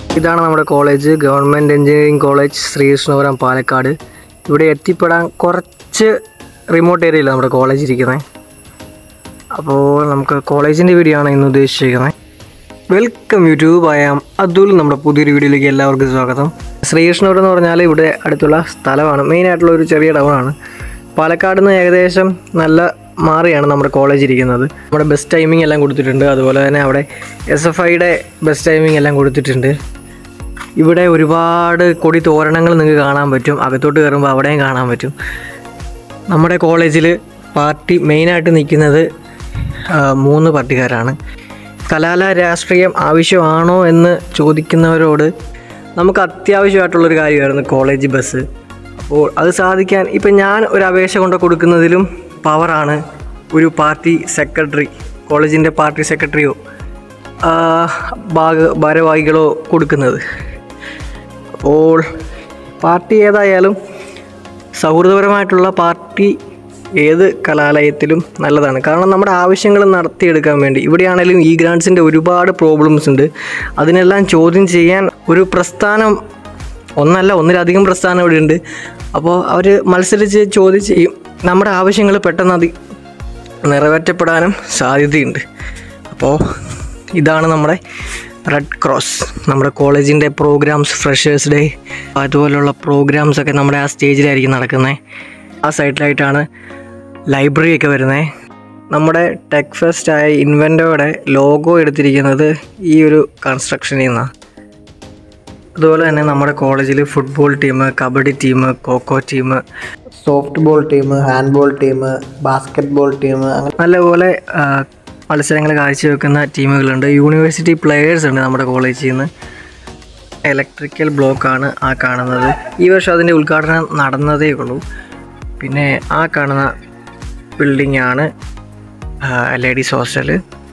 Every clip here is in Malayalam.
ഇതാണ് നമ്മുടെ college government engineering college Sreekrishnapuram Palakkad ഇവിടെ എത്തിപ്പെടാൻ കുറച്ച് റിമോട്ട് ഏരിയയിലാണ് നമ്മുടെ കോളേജ് ഇരിക്കുന്നത് അപ്പോൾ നമുക്ക് കോളേജിൻ്റെ വീഡിയോ ആണ് ഇന്ന് ഉദ്ദേശിച്ചിരിക്കുന്നത് welcome YouTube I am Athul നമ്മുടെ പുതിയൊരു വീഡിയോയിലേക്ക് എല്ലാവർക്കും സ്വാഗതം ശ്രീകൃഷ്ണപുരം എന്ന് പറഞ്ഞാൽ ഇവിടെ അടുത്തുള്ള സ്ഥലമാണ് മെയിനായിട്ടുള്ള ഒരു ചെറിയ ടൗണാണ് പാലക്കാട് നിന്ന് ഏകദേശം നല്ല മാറിയാണ് നമ്മുടെ കോളേജ് ഇരിക്കുന്നത് നമ്മുടെ ബസ് ടൈമിംഗ് എല്ലാം കൊടുത്തിട്ടുണ്ട് അതുപോലെ തന്നെ അവിടെ എസ് എഫ് ഐയുടെ ബസ് ടൈമിംഗ് എല്ലാം കൊടുത്തിട്ടുണ്ട് ഇവിടെ ഒരുപാട് കൊടി തോരണങ്ങൾ നിങ്ങൾക്ക് കാണാൻ പറ്റും അകത്തോട്ട് കയറുമ്പോൾ അവിടെയും കാണാൻ പറ്റും നമ്മുടെ കോളേജിൽ പാർട്ടി മെയിനായിട്ട് നിൽക്കുന്നത് ആ, മൂന്ന് പാർട്ടിക്കാരാണ് കലാല രാഷ്ട്രീയം ആവശ്യമാണോ എന്ന് ചോദിക്കുന്നവരോട് നമുക്ക് അത്യാവശ്യമായിട്ടുള്ളൊരു കാര്യമായിരുന്നു കോളേജ് ബസ് അപ്പോൾ അത് സാധിക്കാൻ ഇപ്പം ഞാൻ ഒരു അപേക്ഷ കൊണ്ട് കൊടുക്കുന്നതിലും പവറാണ് ഒരു പാർട്ടി സെക്രട്ടറി കോളേജിൻ്റെ പാർട്ടി സെക്രട്ടറിയോ ആ, ഭാഗ ഭാരവാഹികളോ കൊടുക്കുന്നത് അപ്പോൾ പാർട്ടി ഏതായാലും സൗഹൃദപരമായിട്ടുള്ള പാർട്ടി ഏത് കലാലയത്തിലും നല്ലതാണ് കാരണം നമ്മുടെ ആവശ്യങ്ങൾ നടത്തിയെടുക്കാൻ വേണ്ടി ഇവിടെയാണെങ്കിലും ഈ ഗ്രാൻഡ്സിൻ്റെ ഒരുപാട് പ്രോബ്ലംസ് ഉണ്ട് അതിനെല്ലാം ചോദ്യം ചെയ്യാൻ ഒരു പ്രസ്ഥാനം ഒന്നല്ല ഒന്നിലധികം പ്രസ്ഥാനം ഇവിടെ ഉണ്ട് അപ്പോൾ അവർ മത്സരിച്ച് ചോദ്യം ചെയ്യും നമ്മുടെ ആവശ്യങ്ങൾ പെട്ടെന്ന് അതി നിറവേറ്റപ്പെടാനും സാധ്യതയുണ്ട് അപ്പോൾ ഇതാണ് നമ്മുടെ റെഡ് ക്രോസ് നമ്മുടെ കോളേജിൻ്റെ പ്രോഗ്രാംസ് ഫ്രഷേഴ്സ് ഡേ അതുപോലുള്ള പ്രോഗ്രാംസ് ഒക്കെ നമ്മുടെ ആ സ്റ്റേജിലായിരിക്കും നടക്കുന്നത് ആ സൈഡിലായിട്ടാണ് ലൈബ്രറി ഒക്കെ വരുന്നത് നമ്മുടെ ടെക് ഫെസ്റ്റ് ആയ ഇൻവെൻറ്റോയുടെ ലോഗോ എടുത്തിരിക്കുന്നത് ഈ ഒരു കൺസ്ട്രക്ഷനിൽ നിന്നാണ് അതുപോലെ തന്നെ നമ്മുടെ കോളേജിൽ football team kabaddi team kho-kho team softball team handball team basketball team അങ്ങനെ നല്ലപോലെ ആ, മത്സരങ്ങൾ കാഴ്ചവെക്കുന്ന ടീമുകളുണ്ട് യൂണിവേഴ്സിറ്റി പ്ലെയേഴ്സ് ഉണ്ട് നമ്മുടെ കോളേജിൽ നിന്ന് ഇലക്ട്രിക്കൽ ബ്ലോക്കാണ് ആ കാണുന്നത് ഈ വർഷം അതിൻ്റെ ഉദ്ഘാടനം നടന്നതേ ഉള്ളൂ പിന്നെ ആ കാണുന്ന ബിൽഡിംഗ് ആണ് ലേഡീസ് ഹോസ്റ്റൽ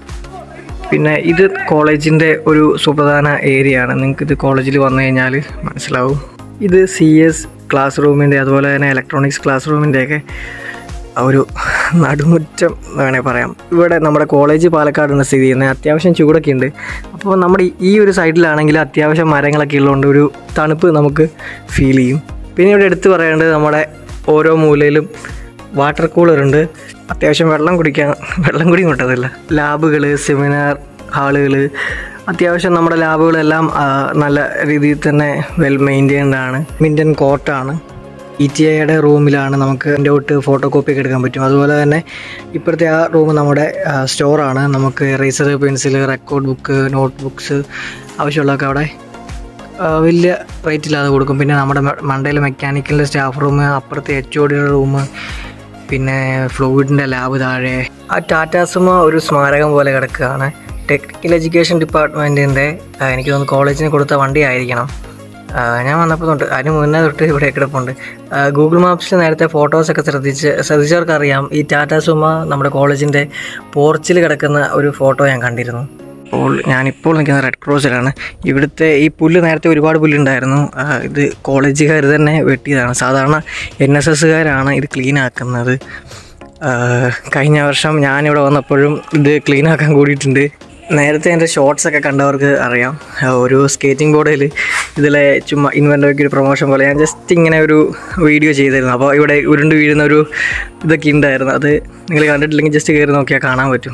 പിന്നെ ഇത് കോളേജിൻ്റെ ഒരു സുപ്രധാന ഏരിയ ആണ് നിങ്ങൾക്ക് ഇത് കോളേജിൽ വന്നു കഴിഞ്ഞാൽ മനസ്സിലാവും ഇത് സി എസ് ക്ലാസ് റൂമിൻ്റെ അതുപോലെ തന്നെ ഇലക്ട്രോണിക്സ് ക്ലാസ് റൂമിൻ്റെയൊക്കെ ഒരു നടുമുറ്റം എന്ന് വേണേൽ പറയാം ഇവിടെ നമ്മുടെ കോളേജ് പാലക്കാടാണ് സ്ഥിതി ചെയ്യുന്നത് അത്യാവശ്യം ചൂടൊക്കെ ഉണ്ട് അപ്പോൾ നമ്മുടെ ഈ ഒരു സൈഡിലാണെങ്കിൽ അത്യാവശ്യം മരങ്ങളൊക്കെ ഉള്ളതുകൊണ്ട് ഒരു തണുപ്പ് നമുക്ക് ഫീൽ ചെയ്യും പിന്നെ ഇവിടെ എടുത്തു പറയേണ്ടത് നമ്മുടെ ഓരോ മൂലയിലും വാട്ടർ കൂളർ ഉണ്ട് അത്യാവശ്യം വെള്ളം കുടിക്കാൻ വെള്ളം കൂടി കിട്ടത്തില്ല ലാബുകൾ സെമിനാർ ഹാളുകൾ അത്യാവശ്യം നമ്മുടെ ലാബുകളെല്ലാം ആ, നല്ല രീതിയിൽ തന്നെ വെൽ മെയിൻറ്റൈൻഡ് ആണ് മിൻറ്റൻ കോട്ടാണ് ഇ ടി ഐയുടെ റൂമിലാണ് നമുക്ക് എൻ്റെ തൊട്ട് ഫോട്ടോ കോപ്പി ഒക്കെ എടുക്കാൻ പറ്റും അതുപോലെ തന്നെ ഇപ്പോഴത്തെ ആ റൂം നമ്മുടെ സ്റ്റോറാണ് നമുക്ക് eraser pencil record book note books ആവശ്യമുള്ളതൊക്കെ അവിടെ ആ, വലിയ റേറ്റില്ലാതെ കൊടുക്കും പിന്നെ നമ്മുടെ മണ്ടയിൽ മെക്കാനിക്കലിൻ്റെ സ്റ്റാഫ് റൂം അപ്പുറത്തെ എച്ച് ഒ ഡിയുടെ റൂം പിന്നെ ഫ്ലൂയിഡിൻ്റെ ലാബ് താഴെ ആ ടാറ്റാസുമ ഒരു സ്മാരകം പോലെ കിടക്കുകയാണ് ടെക്നിക്കൽ എഡ്യൂക്കേഷൻ ഡിപ്പാർട്ട്മെൻറ്റിൻ്റെ എനിക്ക് തോന്നുന്നു കോളേജിന് കൊടുത്ത വണ്ടി ആയിരിക്കണം ആ, ഞാൻ വന്നപ്പോൾ തൊട്ട് അതിന് മുന്നേ തൊട്ട് ഇവിടെ കിടപ്പുണ്ട് ആ, ഗൂഗിൾ മാപ്സിൽ നേരത്തെ ഫോട്ടോസൊക്കെ ശ്രദ്ധിച്ച് ശ്രദ്ധിച്ചവർക്കറിയാം ഈ ടാറ്റാസുമ നമ്മുടെ കോളേജിൻ്റെ പോർച്ചിൽ കിടക്കുന്ന ഒരു ഫോട്ടോ ഞാൻ കണ്ടിരുന്നു അപ്പോൾ ഞാനിപ്പോൾ നിൽക്കുന്ന റെഡ് ക്രോസിലാണ് ഇവിടുത്തെ ഈ പുല്ല് നേരത്തെ ഒരുപാട് പുല്ലുണ്ടായിരുന്നു ആ, ഇത് കോളേജുകാർ തന്നെ വെട്ടിയതാണ് സാധാരണ എൻ എസ് എസ്സുകാരാണ് ഇത് ക്ലീൻ ആക്കുന്നത് ആ, കഴിഞ്ഞ വർഷം ഞാനിവിടെ വന്നപ്പോഴും ഇത് ക്ലീൻ ആക്കാൻ കൂടിയിട്ടുണ്ട് നേരത്തെ എൻ്റെ ഷോർട്സ് ഒക്കെ കണ്ടവർക്ക് അറിയാം ആ, ഒരു സ്കേറ്റിംഗ് ബോർഡിൽ ഇതിലെ ചുമ്മാ ഇൻവെൻ്റൊക്കെ ഒരു പ്രൊമോഷൻ പോലെ ഞാൻ ജസ്റ്റ് ഇങ്ങനെ ഒരു വീഡിയോ ചെയ്തിരുന്നു അപ്പോൾ ഇവിടെ ഉരുണ്ട് വീഴുന്ന ഒരു ഇതൊക്കെ ഉണ്ടായിരുന്നു അത് നിങ്ങൾ കണ്ടിട്ടില്ലെങ്കിൽ ജസ്റ്റ് കയറി നോക്കിയാൽ കാണാൻ പറ്റും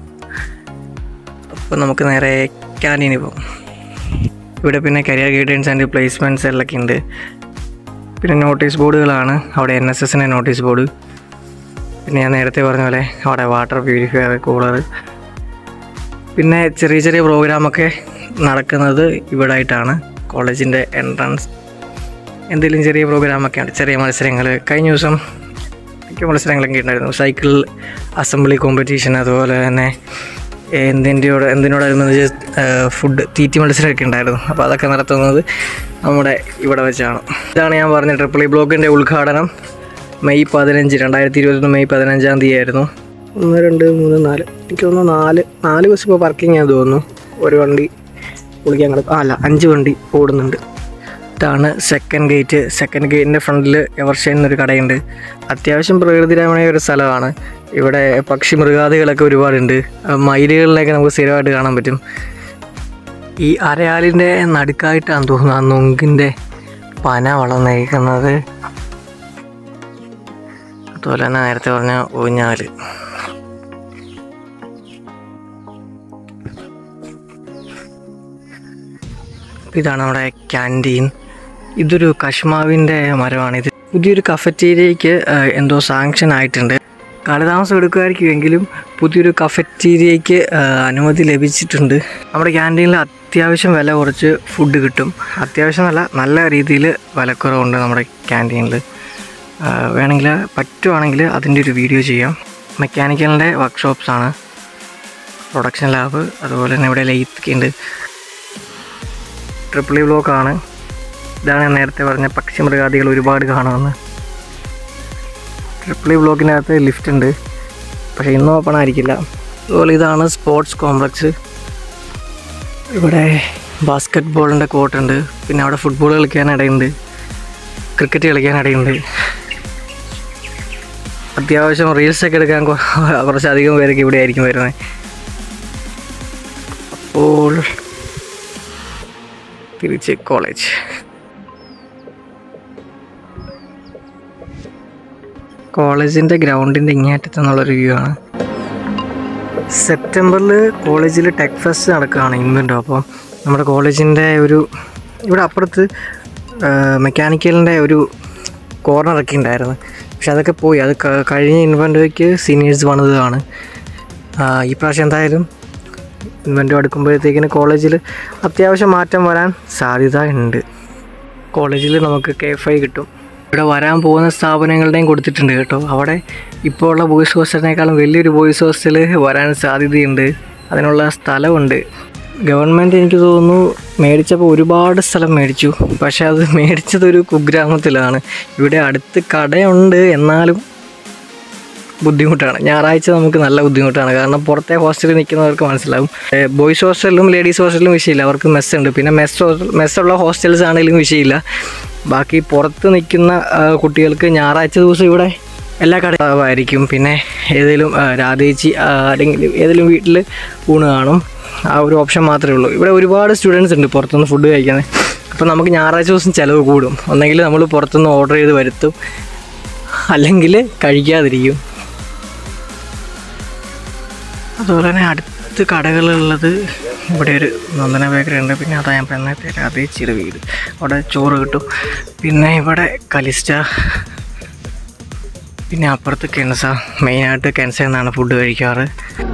അപ്പോൾ നമുക്ക് നേരെ ക്യാൻറ്റീനിൽ പോകും ഇവിടെ പിന്നെ കരിയർ ഗൈഡൻസ് ആൻഡ് പ്ലേസ്മെൻറ്റ്സ് എല്ലാം ഉണ്ട് പിന്നെ നോട്ടീസ് ബോർഡുകളാണ് അവിടെ എൻ എസ് എസിൻ്റെ നോട്ടീസ് ബോർഡ് പിന്നെ ഞാൻ നേരത്തെ പറഞ്ഞ പോലെ അവിടെ വാട്ടർ പ്യൂരിഫയർ കൂളർ പിന്നെ ചെറിയ ചെറിയ പ്രോഗ്രാമൊക്കെ നടക്കുന്നത് ഇവിടെ ആയിട്ടാണ് കോളേജിൻ്റെ എൻട്രൻസ് എന്തെങ്കിലും ചെറിയ പ്രോഗ്രാമൊക്കെ ഉണ്ട് ചെറിയ മത്സരങ്ങൾ കഴിഞ്ഞ ദിവസം മിക്ക മത്സരങ്ങളൊക്കെ ഉണ്ടായിരുന്നു സൈക്കിൾ അസംബ്ലി കോമ്പറ്റീഷൻ അതുപോലെ തന്നെ എന്തിൻ്റെയോട് എന്തിനോടനുബന്ധിച്ച് ഫുഡ് തീറ്റി മത്സരമൊക്കെ ഉണ്ടായിരുന്നു അപ്പോൾ അതൊക്കെ നടത്തുന്നത് നമ്മുടെ ഇവിടെ വെച്ചാണ് ഇതാണ് ഞാൻ പറഞ്ഞ ട്രിപ്പിൾ ഇ ബ്ലോക്കിൻ്റെ ഉദ്ഘാടനം മെയ് പതിനഞ്ച് രണ്ടായിരത്തി ഇരുപത്തൊന്ന് മെയ് പതിനഞ്ചാം തീയതി ആയിരുന്നു ഒന്ന് രണ്ട് മൂന്ന് നാല് എനിക്ക് തോന്നുന്നു നാല് നാല് ബസ് ഇപ്പോൾ പാർക്കിംഗ് ആണെന്ന് തോന്നുന്നു ഒരു വണ്ടി വിളിക്കാൻ കിടക്കും ആ അല്ല അഞ്ച് വണ്ടി ഓടുന്നുണ്ട് ഇതാണ് സെക്കൻഡ് ഗേറ്റ് സെക്കൻഡ് ഗേറ്റിൻ്റെ ഫ്രണ്ടിൽ എവർഷൈൻ എന്നൊരു കടയുണ്ട് അത്യാവശ്യം പ്രകൃതിരമണീയ ഒരു സ്ഥലമാണ് ഇവിടെ പക്ഷി മൃഗാദികളൊക്കെ ഒരുപാടുണ്ട് ആ, മയിലുകളിലൊക്കെ നമുക്ക് സ്ഥിരമായിട്ട് കാണാൻ പറ്റും ഈ അരയാലിൻ്റെ നടുക്കായിട്ടാണ് തോന്നുന്നു ആ നൊങ്കിൻ്റെ പന വളർന്നേക്കുന്നത് അതുപോലെ തന്നെ നേരത്തെ പറഞ്ഞ ഊഞ്ഞാല് ഇതാണ് നമ്മുടെ ക്യാൻറ്റീൻ ഇതൊരു കശ്മാവിൻ്റെ മരമാണ് ഇത് പുതിയൊരു കഫറ്റീരിയയ്ക്ക് എന്തോ സാങ്ഷൻ ആയിട്ടുണ്ട് കാലതാമസം എടുക്കുമായിരിക്കുമെങ്കിലും പുതിയൊരു കഫറ്റീരിയയ്ക്ക് അനുമതി ലഭിച്ചിട്ടുണ്ട് നമ്മുടെ ക്യാൻറ്റീനിൽ അത്യാവശ്യം വില കുറച്ച് ഫുഡ് കിട്ടും അത്യാവശ്യം നല്ല നല്ല രീതിയിൽ വിലക്കുറവുണ്ട് നമ്മുടെ ക്യാൻറ്റീനിൽ വേണമെങ്കിൽ പറ്റുവാണെങ്കിൽ അതിൻ്റെ ഒരു വീഡിയോ ചെയ്യാം മെക്കാനിക്കലിൻ്റെ വർക്ക്ഷോപ്സാണ് പ്രൊഡക്ഷൻ ലാബ് അതുപോലെ തന്നെ ഇവിടെ ലൈറ്റ് ഉണ്ട് ട്രിപ്പിളി ബ്ലോക്കാണ് ഇതാണ് ഞാൻ നേരത്തെ പറഞ്ഞ പക്ഷിമൃഗാദികൾ ഒരുപാട് കാണുമെന്ന് ട്രിപ്പിളി ബ്ലോക്കിനകത്ത് ലിഫ്റ്റ് ഉണ്ട് പക്ഷേ ഇന്ന് ഓപ്പൺ ആയിരിക്കില്ല അതുപോലെ ഇതാണ് സ്പോർട്സ് കോംപ്ലക്സ് ഇവിടെ ബാസ്ക്കറ്റ് ബോളിൻ്റെ കോർട്ടുണ്ട് പിന്നെ അവിടെ ഫുട്ബോൾ കളിക്കാൻ ഇടയുണ്ട് ക്രിക്കറ്റ് കളിക്കാൻ ഇടയുണ്ട് അത്യാവശ്യം റീൽസൊക്കെ എടുക്കാൻ കൊ- കുറച്ചധികം പേരൊക്കെ ഇവിടെ ആയിരിക്കും വരുന്നത് അപ്പോൾ തിരിച്ച് കോളേജ് കോളേജിൻ്റെ ഗ്രൗണ്ടിൻ്റെ ഇങ്ങേറ്റത്ത് നിന്നുള്ളൊരു വ്യൂ ആണ് സെപ്റ്റംബറിൽ കോളേജിൽ ടെക് ഫെസ്റ്റ് നടക്കുകയാണ് ഇന്നുണ്ടോ അപ്പോൾ നമ്മുടെ കോളേജിൻ്റെ ഒരു ഇവിടെ അപ്പുറത്ത് മെക്കാനിക്കലിൻ്റെ ഒരു കോർണറൊക്കെ ഉണ്ടായിരുന്നു പക്ഷെ അതൊക്കെ പോയി അത് ക- കഴിഞ്ഞ ഇൻവെൻറ്റോയ്ക്ക് സീനിയേഴ്സ് പണിതാണ് ആ, ഈ പ്രാവശ്യം എന്തായാലും ഇൻവെൻറ്റോ അടുക്കുമ്പോഴത്തേക്കിന് കോളേജിൽ അത്യാവശ്യം മാറ്റം വരാൻ സാധ്യത ഉണ്ട് കോളേജിൽ നമുക്ക് കെ എഫ് ഐ കിട്ടും ഇവിടെ വരാൻ പോകുന്ന സ്ഥാപനങ്ങളുടെയും കൊടുത്തിട്ടുണ്ട് കേട്ടോ അവിടെ ഇപ്പോൾ ഉള്ള ബോയ്സ് ഹോസ്റ്റലിനേക്കാളും വലിയൊരു ബോയ്സ് ഹോസ്റ്റൽ വരാൻ സാധ്യതയുണ്ട് അതിനുള്ള സ്ഥലമുണ്ട് ഗവൺമെൻറ് എനിക്ക് തോന്നുന്നു മേടിച്ചപ്പോൾ ഒരുപാട് സ്ഥലം മേടിച്ചു പക്ഷേ അത് മേടിച്ചത് ഒരു കുഗ്രാമത്തിലാണ് ഇവിടെ അടുത്ത് കടയുണ്ട് എന്നാലും ബുദ്ധിമുട്ടാണ് ഞായറാഴ്ച നമുക്ക് നല്ല ബുദ്ധിമുട്ടാണ് കാരണം പുറത്തെ ഹോസ്റ്റലിൽ നിൽക്കുന്നവർക്ക് മനസ്സിലാവും ഏഹ് ബോയ്സ് ഹോസ്റ്റലിലും ലേഡീസ് ഹോസ്റ്റലിലും വിഷയമില്ല അവർക്ക് മെസ്സ് ഉണ്ട് പിന്നെ മെസ് മെസ്സുള്ള ഹോസ്റ്റൽസ് ആണെങ്കിലും വിഷയമില്ല ബാക്കി പുറത്ത് നിൽക്കുന്ന ആ, കുട്ടികൾക്ക് ഞായറാഴ്ച ദിവസം ഇവിടെ എല്ലാ കടയായിരിക്കും പിന്നെ ഏതെങ്കിലും ആ, രാധേച്ചി ആ, അല്ലെങ്കിൽ ഏതെങ്കിലും വീട്ടിൽ ഊണ് കാണും ആ ഒരു ഓപ്ഷൻ മാത്രമേ ഉള്ളൂ ഇവിടെ ഒരുപാട് സ്റ്റുഡൻസ് ഉണ്ട് പുറത്തുനിന്ന് ഫുഡ് കഴിക്കുന്നത് അപ്പോൾ നമുക്ക് ഞായറാഴ്ച ദിവസം ചിലവ് കൂടും ഒന്നെങ്കിൽ നമ്മൾ പുറത്തുനിന്ന് ഓർഡർ ചെയ്ത് വരുത്തും അല്ലെങ്കിൽ കഴിക്കാതിരിക്കും അതുപോലെ തന്നെ അടുത്ത് കടകളുള്ളത് ഇവിടെ ഒരു നന്ദന ബേക്കറി ഉണ്ട് പിന്നെ അതാ ഞാൻ നേരത്തെ രാധേച്ചിയുടെ വീട് അവിടെ ചോറ് കിട്ടും പിന്നെ ഇവിടെ കലിസ്റ്റ പിന്നെ അപ്പുറത്ത് കെൻസ മെയിനായിട്ട് കെൻസ എന്നാണ് ഫുഡ് കഴിക്കാറ്